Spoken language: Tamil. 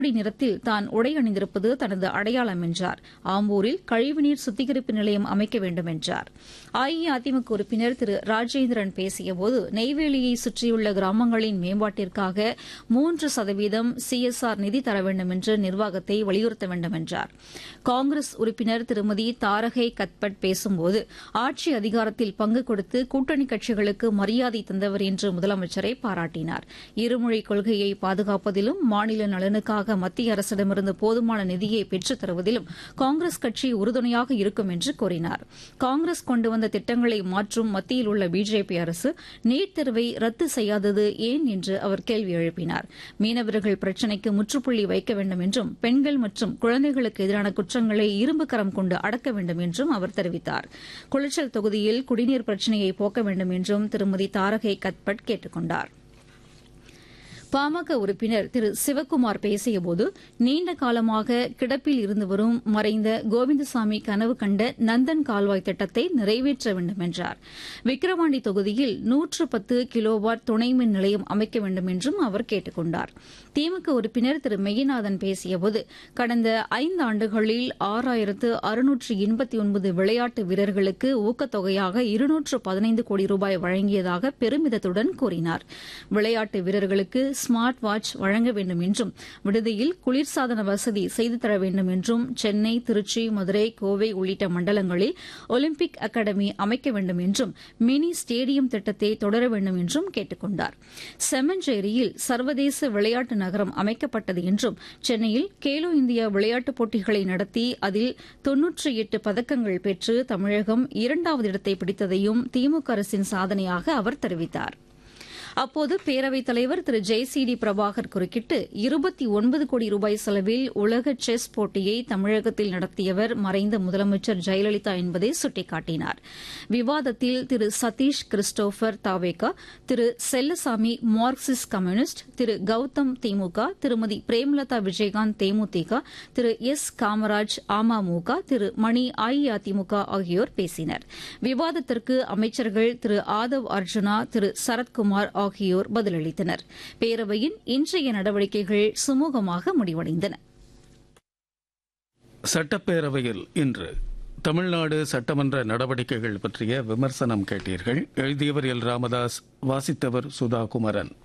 கருப்படி நிறத்தில் தான் உடை அணிந்திருப்பது தனது அடையாளம் என்றார் ஆம்பூரில் கழிவுநீர் சுத்திகரிப்பு நிலையம் அமைக்க வேண்டும் என்றார் அஇஅதிமுக உறுப்பினர் திரு ராஜேந்திரன் பேசியபோது நெய்வேலியை சுற்றியுள்ள கிராமங்களின் மேம்பாட்டிற்காக மூன்று சதவீதம் சிஎஸ்ஆர் நிதி தர வேண்டும் என்று நிர்வாகத்தை வலியுறுத்த வேண்டும் என்றார் காங்கிரஸ் உறுப்பினர் திருமதி தாரகை கத்பட் பேசும்போது ஆட்சி அதிகாரத்தில் பங்கு கொடுத்து கூட்டணி கட்சிகளுக்கு மரியாதை தந்தவர் என்று முதலமைச்சரை பாராட்டினார் இருமொழிக் கொள்கையை பாதுகாப்பதிலும் மாநில நலனுக்காக மத்திய அரசிடமிருந்து போதுமான நிதியை பெற்றுத் தருவதிலும் காங்கிரஸ் கட்சி உறுதுணையாக இருக்கும் என்று கூறினார் காங்கிரஸ் கொண்டு வந்த திட்டங்களை மாற்றும் மத்தியில் உள்ள பிஜேபி அரசு நீட் தேர்வை ரத்து செய்யாதது ஏன் என்று அவர் கேள்வி எழுப்பினார் மீனவர்கள் பிரச்சினைக்கு முற்றுப்புள்ளி வைக்க வேண்டும் என்றும் பெண்கள் மற்றும் குழந்தைகளுக்கு எதிரான குற்றங்களை இரும்பு கரம் கொண்டு அடக்க வேண்டும் என்றும் அவர் தெரிவித்தார் குளச்சல் தொகுதியில் குடிநீர் பிரச்சினையை போக்க வேண்டும் என்றும் திருமதி தாரகை கத்பட் கேட்டுக் கொண்டாா் பாமக உறுப்பினர் திரு சிவக்குமார் பேசியபோது நீண்ட காலமாக கிடப்பில் இருந்து வரும் மறைந்த கோவிந்தசாமி கனவு கண்ட நந்தன் கால்வாய் திட்டத்தை நிறைவேற்ற வேண்டும் என்றார் விக்கிரவாண்டி தொகுதியில் நூற்று பத்து கிலோவாட் துணை மின் நிலையம் அமைக்க வேண்டும் என்றும் அவர் கேட்டுக் கொண்டார் திமுக உறுப்பினர் திரு மெய்யநாதன் பேசியபோது கடந்த ஐந்து ஆண்டுகளில் ஆறாயிரத்து அறுநூற்று எண்பத்தி ஒன்பது விளையாட்டு வீரர்களுக்கு ஊக்கத்தொகையாக இருநூற்று பதினைந்து கோடி ரூபாய் வழங்கியதாக பெருமிதத்துடன் கூறினார் விளையாட்டு வீரர்களுக்கு ஸ்மார்ட் வாட்ச் வழங்க வேண்டும் என்றும் விடுதியில் குளிர்சாதன வசதி செய்து தர வேண்டும் என்றும் சென்னை திருச்சி மதுரை கோவை உள்ளிட்ட மண்டலங்களில் ஒலிம்பிக் அகாடமி அமைக்க வேண்டும் என்றும் மினி ஸ்டேடியம் திட்டத்தை தொடர வேண்டும் என்றும் கேட்டுக் கொண்டார் செம்மஞ்சேரியில் சர்வதேச விளையாட்டு நகரம் அமைக்கப்பட்டது என்றும் சென்னையில் கேலோ இந்தியா விளையாட்டுப் போட்டிகளை நடத்தி அதில் தொன்னூற்றி எட்டு பதக்கங்கள் பெற்று தமிழகம் இரண்டாவது இடத்தை பிடித்ததையும் திமுக அரசின் சாதனையாக அவர் தெரிவித்தாா் அப்போது பேரவைத் தலைவர் Thiru J C D Prabhakar குறுக்கிட்டு இருபத்தி ஒன்பது கோடி ரூபாய் செலவில் உலக செஸ் போட்டியை தமிழகத்தில் நடத்தியவர் மறைந்த முதலமைச்சர் ஜெயலலிதா என்பதை சுட்டிக்காட்டினார் விவாதத்தில் திரு சதீஷ் கிறிஸ்டோபர் தாவேகா திரு செல்லசாமி மார்க்சிஸ்ட் கம்யூனிஸ்ட் திரு கௌதம் திமுக திருமதி பிரேமலதா விஜயகாந்த் தேமுதிக திரு எஸ் காமராஜ் அமமுக திரு மணி அஇஅதிமுக ஆகியோர் பேசினர் விவாதத்திற்கு அமைச்சர்கள் திரு ஆதவ் அர்ஜுனா திரு சரத்குமார் ஆகியோர் பதிலளித்தனர் பேரவையின் இன்றைய நடவடிக்கைகள் சுமூகமாக முடிவடைந்தன சட்டப்பேரவையில் இன்று தமிழ்நாடு சட்டமன்ற நடவடிக்கைகள் பற்றிய விமர்சனம் கேட்டீர்கள் எழுதியவர் எல் ராமதாஸ் வாசித்தவர் சுதா குமரன்